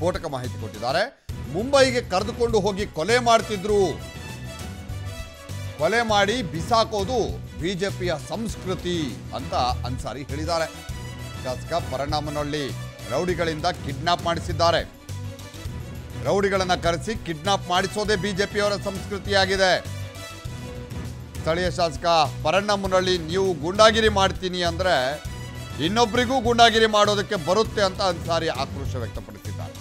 ಸ್ಫೋಟಕ ಮಾಹಿತಿ ಕೊಟ್ಟಿದ್ದಾರೆ ಮುಂಬೈಗೆ ಕರೆದುಕೊಂಡು ಹೋಗಿ ಕೊಲೆ ಮಾಡ್ತಿದ್ರು ಕೊಲೆ ಮಾಡಿ ಬಿಸಾಕೋದು ಬಿಜೆಪಿಯ ಸಂಸ್ಕೃತಿ ಅಂತ ಅನ್ಸಾರಿ ಹೇಳಿದ್ದಾರೆ ಶಾಸಕ ಪರಣ್ಣಾಮನಹಳ್ಳಿ ರೌಡಿಗಳಿಂದ ಕಿಡ್ನಾಪ್ ಮಾಡಿಸಿದ್ದಾರೆ ರೌಡಿಗಳನ್ನ ಕರೆಸಿ ಕಿಡ್ನಾಪ್ ಮಾಡಿಸೋದೇ ಬಿಜೆಪಿಯವರ ಸಂಸ್ಕೃತಿಯಾಗಿದೆ ಸ್ಥಳೀಯ ಶಾಸಕ ಪರಣ್ಣಮ್ಮನಹಳ್ಳಿ ನೀವು ಗೂಂಡಾಗಿರಿ ಮಾಡ್ತೀನಿ ಅಂದ್ರೆ ಇನ್ನೊಬ್ಬರಿಗೂ ಗೂಂಡಾಗಿರಿ ಮಾಡೋದಕ್ಕೆ ಬರುತ್ತೆ ಅಂತ ಅನ್ಸಾರಿ ಆಕ್ರೋಶ ವ್ಯಕ್ತಪಡಿಸಿದ್ದಾರೆ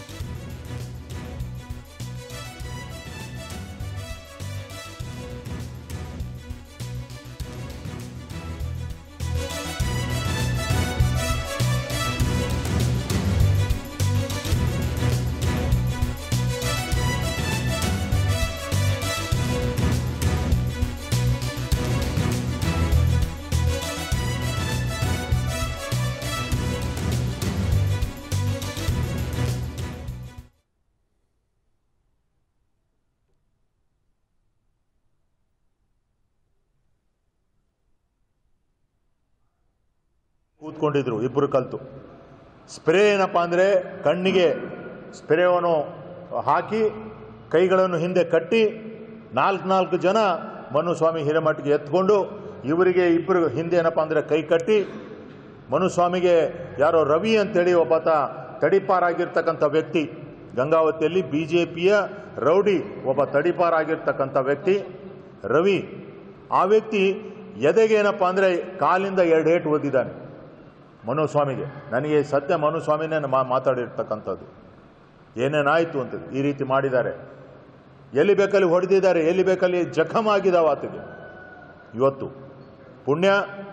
ಕೂತ್ಕೊಂಡಿದ್ರು ಇಬ್ಬರು ಕಲ್ತು ಸ್ಪ್ರೇ ಏನಪ್ಪ ಅಂದರೆ ಕಣ್ಣಿಗೆ ಸ್ಪ್ರೇವನ್ನು ಹಾಕಿ ಕೈಗಳನ್ನು ಹಿಂದೆ ಕಟ್ಟಿ ನಾಲ್ಕು ನಾಲ್ಕು ಜನ ಮನುಸ್ವಾಮಿ ಹಿರೇಮಠಿಗೆ ಎತ್ಕೊಂಡು ಇವರಿಗೆ ಇಬ್ಬರು ಹಿಂದೆ ಏನಪ್ಪ ಅಂದರೆ ಕೈ ಕಟ್ಟಿ ಮನುಸ್ವಾಮಿಗೆ ಯಾರೋ ರವಿ ಅಂತೇಳಿ ಒಬ್ಬಾತ ತಡಿಪಾರಾಗಿರ್ತಕ್ಕಂಥ ವ್ಯಕ್ತಿ ಗಂಗಾವತಿಯಲ್ಲಿ ಬಿ ಜೆ ಪಿಯ ರೌಡಿ ಒಬ್ಬ ತಡಿಪಾರಾಗಿರ್ತಕ್ಕಂಥ ವ್ಯಕ್ತಿ ರವಿ ಆ ವ್ಯಕ್ತಿ ಎದೆಗೆ ಏನಪ್ಪ ಅಂದರೆ ಕಾಲಿಂದ ಎರಡು ಏಟು ಓದಿದ್ದಾನೆ ಮನುಸ್ವಾಮಿಗೆ ನನಗೆ ಸದ್ಯ ಮನುಸ್ವಾಮಿನೇ ಮಾ ಮಾತಾಡಿರ್ತಕ್ಕಂಥದ್ದು ಏನೇನಾಯಿತು ಅಂತ ಈ ರೀತಿ ಮಾಡಿದ್ದಾರೆ ಎಲ್ಲಿ ಬೇಕಲ್ಲಿ ಹೊಡೆದಿದ್ದಾರೆ ಎಲ್ಲಿ ಬೇಕಲ್ಲಿ ಜಖಮ್ ಆಗಿದ್ದಾವೆ ಆತಗೆ ಇವತ್ತು ಪುಣ್ಯ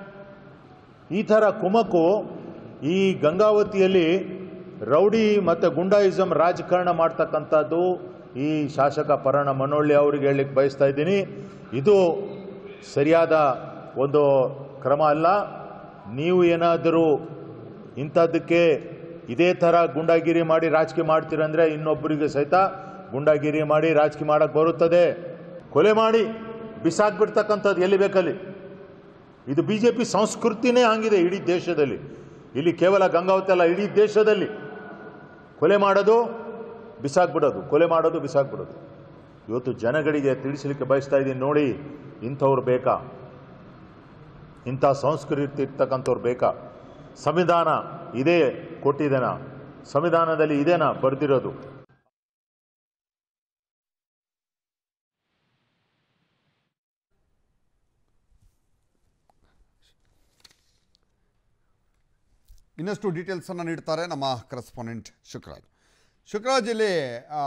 ಈ ಥರ ಕುಮಕ್ಕು ಈ ಗಂಗಾವತಿಯಲ್ಲಿ ರೌಡಿ ಮತ್ತು ಗುಂಡಾಯಿಸಮ್ ರಾಜಕಾರಣ ಮಾಡ್ತಕ್ಕಂಥದ್ದು ಈ ಶಾಸಕ ಪರಣ ಮನೋಳ್ಳಿ ಅವರಿಗೆ ಹೇಳಲಿಕ್ಕೆ ಬಯಸ್ತಾ ಇದ್ದೀನಿ ಇದು ಸರಿಯಾದ ಒಂದು ಕ್ರಮ ಅಲ್ಲ ನೀವು ಏನಾದರೂ ಇಂಥದ್ದಕ್ಕೆ ಇದೇ ಥರ ಗುಂಡಾಗಿರಿ ಮಾಡಿ ರಾಜಕೀಯ ಮಾಡ್ತೀರಂದ್ರೆ ಇನ್ನೊಬ್ಬರಿಗೆ ಸಹಿತ ಗುಂಡಾಗಿರಿ ಮಾಡಿ ರಾಜಕೀಯ ಮಾಡಕ್ಕೆ ಬರುತ್ತದೆ ಕೊಲೆ ಮಾಡಿ ಬಿಸಾಕ್ಬಿಡ್ತಕ್ಕಂಥದ್ದು ಎಲ್ಲಿ ಬೇಕಲ್ಲಿ ಇದು ಬಿ ಜೆ ಪಿ ಸಂಸ್ಕೃತಿನೇ ಹಂಗಿದೆ ಇಡೀ ದೇಶದಲ್ಲಿ ಇಲ್ಲಿ ಕೇವಲ ಗಂಗಾವತಿ ಅಲ್ಲ ಇಡೀ ದೇಶದಲ್ಲಿ ಕೊಲೆ ಮಾಡೋದು ಬಿಸಾಕ್ಬಿಡೋದು ಕೊಲೆ ಮಾಡೋದು ಬಿಸಾಕ್ಬಿಡೋದು ಇವತ್ತು ಜನಗಳಿಗೆ ತಿಳಿಸಲಿಕ್ಕೆ ಬಯಸ್ತಾ ಇದ್ದೀನಿ ನೋಡಿ ಇಂಥವ್ರು ಬೇಕಾ ಇಂಥ ಸಂಸ್ಕೃತಿ ಇರ್ತಕ್ಕಂಥವ್ರು ಬೇಕಾ ಸಂವಿಧಾನ ಇದೇ ಕೊಟ್ಟಿದ್ದೇನಾ ಸಂವಿಧಾನದಲ್ಲಿ ಇದೇನಾ ಬರೆದಿರೋದು ಇನ್ನಷ್ಟು ಡೀಟೇಲ್ಸ್ ಅನ್ನು ನೀಡ್ತಾರೆ ನಮ್ಮ ಕರೆಸ್ಪಾಂಡೆಂಟ್ ಶುಕ್ರಾಜ್ ಶುಕ್ರಾಜ್ ಇಲ್ಲಿ ಆ,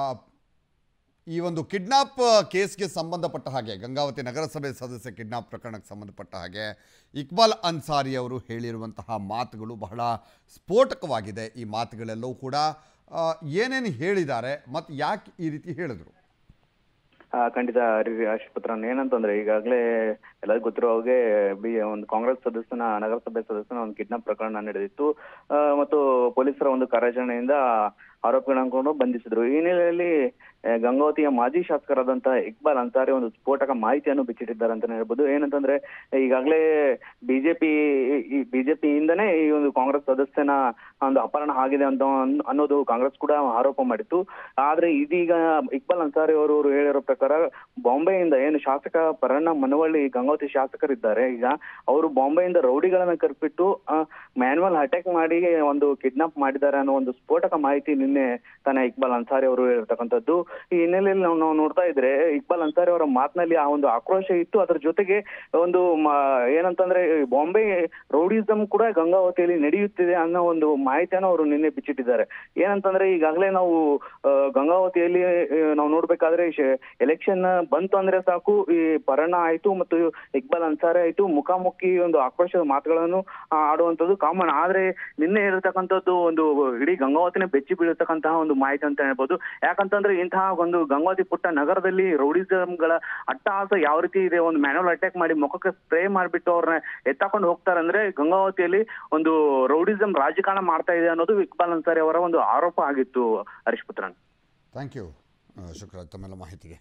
ಈ ಒಂದು ಕಿಡ್ನಾಪ್ ಕೇಸ್ಗೆ ಸಂಬಂಧಪಟ್ಟ ಹಾಗೆ ಗಂಗಾವತಿ ನಗರಸಭೆ ಸದಸ್ಯ ಕಿಡ್ನಾಪ್ ಪ್ರಕರಣಕ್ಕೆ ಸಂಬಂಧಪಟ್ಟ ಹಾಗೆ ಇಕ್ಬಾಲ್ ಅನ್ಸಾರಿ ಅವರು ಹೇಳಿರುವಂತಹ ಮಾತುಗಳು ಬಹಳ ಸ್ಫೋಟಕವಾಗಿದೆ ಈ ಮಾತುಗಳೆಲ್ಲವೂ ಕೂಡ ಆ, ಏನೇನು ಹೇಳಿದ್ದಾರೆ ಮತ್ತು ಯಾಕೆ ಈ ರೀತಿ ಹೇಳಿದ್ರು ಆ, ಖಂಡಿತ ಆಶುಪತ್ರನ್ ಏನಂತಂದ್ರೆ ಈಗಾಗಲೇ ಎಲ್ಲರಿಗೂ ಗೊತ್ತಿರೋ ಹಾಗೆ ಬಿ ಒಂದು ಕಾಂಗ್ರೆಸ್ ಸದಸ್ಯನ ನಗರಸಭೆ ಸದಸ್ಯನ ಒಂದು ಕಿಡ್ನಾಪ್ ಪ್ರಕರಣ ನಡೆದಿತ್ತು ಆ, ಮತ್ತು ಪೊಲೀಸರ ಒಂದು ಕಾರ್ಯಾಚರಣೆಯಿಂದ ಆರೋಪಿಗಳನ್ನ ಅನ್ಕೊಂಡು ಬಂಧಿಸಿದ್ರು ಈ ಹಿನ್ನೆಲೆಯಲ್ಲಿ ಆ, ಗಂಗಾವತಿಯ ಮಾಜಿ ಶಾಸಕರಾದಂತ ಇಕ್ಬಾಲ್ ಅನ್ಸಾರಿ ಒಂದು ಸ್ಫೋಟಕ ಮಾಹಿತಿಯನ್ನು ಬಿಚ್ಚಿಟ್ಟಿದ್ದಾರೆ ಅಂತ ಹೇಳ್ಬೋದು ಏನಂತಂದ್ರೆ ಈಗಾಗಲೇ ಬಿಜೆಪಿ ಈ ಬಿಜೆಪಿಯಿಂದನೇ ಈ ಒಂದು ಕಾಂಗ್ರೆಸ್ ಸದಸ್ಯನ ಒಂದು ಅಪಹರಣ ಆಗಿದೆ ಅಂತ ಅನ್- ಅನ್ನೋದು ಕಾಂಗ್ರೆಸ್ ಕೂಡ ಆರೋಪ ಮಾಡಿತ್ತು ಆದ್ರೆ ಇದೀಗ ಇಕ್ಬಾಲ್ ಅನ್ಸಾರಿ ಅವರು ಅವರು ಹೇಳಿರೋ ಪ್ರಕಾರ ಬಾಂಬೆಯಿಂದ ಏನು ಶಾಸಕ ಪರಣ್ಣ ಮನವಳ್ಳಿ ಗಂಗಾವತಿ ಶಾಸಕರಿದ್ದಾರೆ ಈಗ ಅವರು ಬಾಂಬೆಯಿಂದ ರೌಡಿಗಳನ್ನ ಕರ್ಬಿಟ್ಟು ಮ್ಯಾನ್ಯಲ್ ಅಟ್ಯಾಕ್ ಮಾಡಿ ಒಂದು ಕಿಡ್ನಾಪ್ ಮಾಡಿದ್ದಾರೆ ಅನ್ನೋ ಒಂದು ಸ್ಫೋಟಕ ಮಾಹಿತಿ ನಿನ್ನೆ ತಾನೇ ಇಕ್ಬಾಲ್ ಅನ್ಸಾರಿ ಅವರು ಹೇಳಿರ್ತಕ್ಕಂಥದ್ದು ಈ ಹಿನ್ನೆಲೆಯಲ್ಲಿ ನಾವು ನಾವು ನೋಡ್ತಾ ಇದ್ರೆ ಇಕ್ಬಾಲ್ ಅನ್ಸಾರಿ ಅವರ ಮಾತಿನಲ್ಲಿ ಆ ಒಂದು ಆಕ್ರೋಶ ಇತ್ತು ಅದರ ಜೊತೆಗೆ ಒಂದು ಮ- ಏನಂತಂದ್ರೆ ಈ ಬಾಂಬೆ ರೌಡಿಸಂ ಕೂಡ ಗಂಗಾವತಿಯಲ್ಲಿ ನಡೆಯುತ್ತಿದೆ ಅನ್ನೋ ಒಂದು ಮಾಹಿತಿಯನ್ನು ಅವರು ನಿನ್ನೆ ಬಿಚ್ಚಿಟ್ಟಿದ್ದಾರೆ ಏನಂತಂದ್ರೆ ಈಗಾಗಲೇ ನಾವು ಆ, ಗಂಗಾವತಿಯಲ್ಲಿ ಆ, ನಾವು ನೋಡ್ಬೇಕಾದ್ರೆ ಎಲೆಕ್ಷನ್ ಬಂತು ಅಂದ್ರೆ ಸಾಕು ಈ ಪರಣ ಆಯ್ತು ಮತ್ತು ಇಕ್ಬಾಲ್ ಅನ್ಸಾರಿ ಆಯ್ತು ಮುಖಾಮುಖಿ ಒಂದು ಆಕ್ರೋಶದ ಮಾತುಗಳನ್ನು ಆ, ಆಡುವಂತದ್ದು ಕಾಮನ್ ಆದ್ರೆ ನಿನ್ನೆ ಇರತಕ್ಕಂಥದ್ದು ಒಂದು ಇಡೀ ಗಂಗಾವತಿನೇ ಬೆಚ್ಚಿ ಬೀಳತಕ್ಕಂತಹ ಒಂದು ಮಾಹಿತಿ ಅಂತ ಹೇಳ್ಬೋದು ಯಾಕಂತಂದ್ರೆ ಇಂತಹ ಒಂದು ಗಂಗಾವತಿ ಪುಟ್ಟ ನಗರದಲ್ಲಿ ರೌಡಿಸಂಗಳ ಅಟ್ಟಹಾಸ ಯಾವ ರೀತಿ ಇದೆ ಒಂದು ಮ್ಯಾನುವಲ್ ಅಟ್ಯಾಕ್ ಮಾಡಿ ಮುಖಕ್ಕೆ ಸ್ಪ್ರೇ ಮಾಡಿಬಿಟ್ಟು ಅವ್ರನ್ನ ಎತ್ತಾಕೊಂಡು ಹೋಗ್ತಾರೆ ಅಂದ್ರೆ ಗಂಗಾವತಿಯಲ್ಲಿ ಒಂದು ರೌಡಿಸಂ ರಾಜಕಾರಣ ಮಾಡ್ತಾ ಇದೆ ಅನ್ನೋದು ಇಕ್ಬಾಲ್ ಅನ್ಸಾರಿ ಅವರ ಒಂದು ಆರೋಪ ಆಗಿತ್ತು ಹರೀಶ್ ಪುತ್ರನ್ ಥ್ಯಾಂಕ್ ಯು ಶುಕ್ರಾಜ್ ತಮ್ಮೆಲ್ಲ ಮಾಹಿತಿಗೆ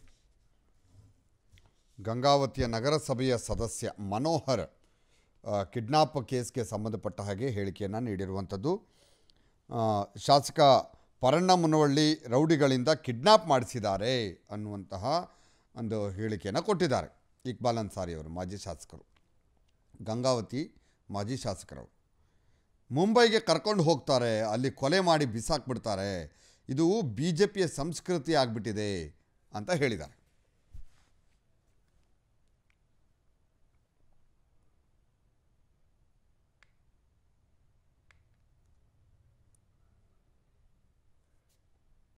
ಗಂಗಾವತಿಯ ನಗರಸಭೆಯ ಸದಸ್ಯ ಮನೋಹರ್ ಆ, ಕಿಡ್ನಾಪ್ ಕೇಸ್ಗೆ ಸಂಬಂಧಪಟ್ಟ ಹಾಗೆ ಹೇಳಿಕೆಯನ್ನು ನೀಡಿರುವಂಥದ್ದು ಆ, ಶಾಸಕ ಪರಣ್ಣ ಮುನವಳ್ಳಿ ರೌಡಿಗಳಿಂದ ಕಿಡ್ನಾಪ್ ಮಾಡಿಸಿದ್ದಾರೆ ಅನ್ನುವಂತಹ ಒಂದು ಹೇಳಿಕೆಯನ್ನು ಕೊಟ್ಟಿದ್ದಾರೆ ಇಕ್ಬಾಲ್ ಅನ್ಸಾರಿ ಅವರು ಮಾಜಿ ಶಾಸಕರು ಗಂಗಾವತಿ ಮಾಜಿ ಶಾಸಕರು ಮುಂಬೈಗೆ ಕರ್ಕೊಂಡು ಹೋಗ್ತಾರೆ ಅಲ್ಲಿ ಕೊಲೆ ಮಾಡಿ ಬಿಸಾಕ್ಬಿಡ್ತಾರೆ ಇದು ಬಿ ಜೆ ಪಿಯ ಸಂಸ್ಕೃತಿ ಆಗಿಬಿಟ್ಟಿದೆ ಅಂತ ಹೇಳಿದ್ದಾರೆ